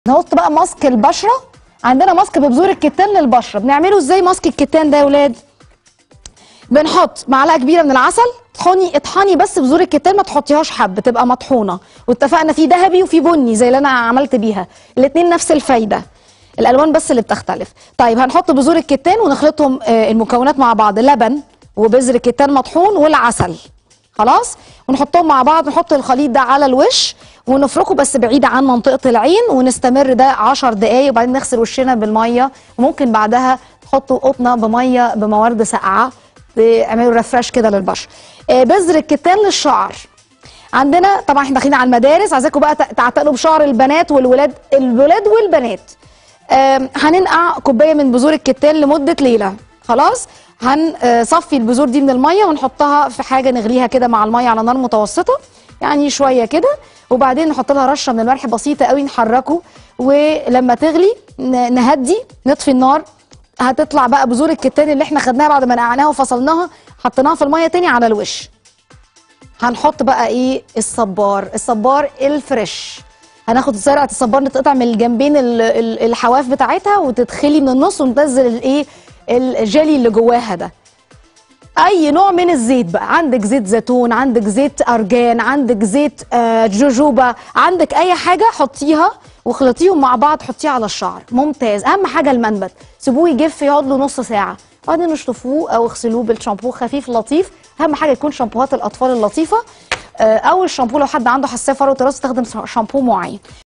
نحط بقى ماسك البشره عندنا ماسك ببذور الكتان للبشره بنعمله ازاي ماسك الكتان ده يا ولاد بنحط معلقه كبيره من العسل طحني اطحني بس بذور الكتان ما تحطيهاش حب تبقى مطحونه واتفقنا في ذهبي وفي بني زي اللي انا عملت بيها الاتنين نفس الفايده الالوان بس اللي بتختلف طيب هنحط بذور الكتان ونخلطهم آه، المكونات مع بعض لبن وبذر كتان مطحون والعسل خلاص ونحطهم مع بعض نحط الخليط ده على الوش ونفركه بس بعيد عن منطقه العين ونستمر ده 10 دقايق وبعدين نغسل وشنا بالميه وممكن بعدها تحطوا قطنه بميه بموارد ساقعه تعملوا ريفرش كده للبشره آه، بذر الكتان للشعر عندنا طبعا احنا داخلين على المدارس عايزاكم بقى تعتقلوا بشعر البنات والولاد الولاد والبنات آم، هننقع كوبايه من بذور الكتان لمده ليله خلاص هنصفي البذور دي من الميه ونحطها في حاجه نغليها كده مع الميه على نار متوسطه يعني شويه كده وبعدين نحط لها رشه من الملح بسيطه قوي نحركه ولما تغلي ن- نهدي نطفي النار هتطلع بقى بذور الكتان اللي احنا خدناها بعد ما نقعناها وفصلناها حطيناها في الميه تاني على الوش هنحط بقى ايه الصبار الصبار الفريش هناخد سرعه الصبار نتقطع من الجنبين ال- ال- الحواف بتاعتها وتتخلي من النص وننزل الايه الجيلي اللي جواها ده اي نوع من الزيت بقى عندك زيت زيتون عندك زيت ارجان عندك زيت آه، جوجوبا عندك اي حاجه حطيها واخلطيهم مع بعض حطيه على الشعر ممتاز اهم حاجه المنبت سيبوه يجف يقعد له نص ساعه بعدين اشطفوه او اغسلوه بالشامبو خفيف لطيف اهم حاجه يكون شامبوهات الاطفال اللطيفه آه، او الشامبو لو حد عنده حساسيه فروه الراس يستخدم شامبو معين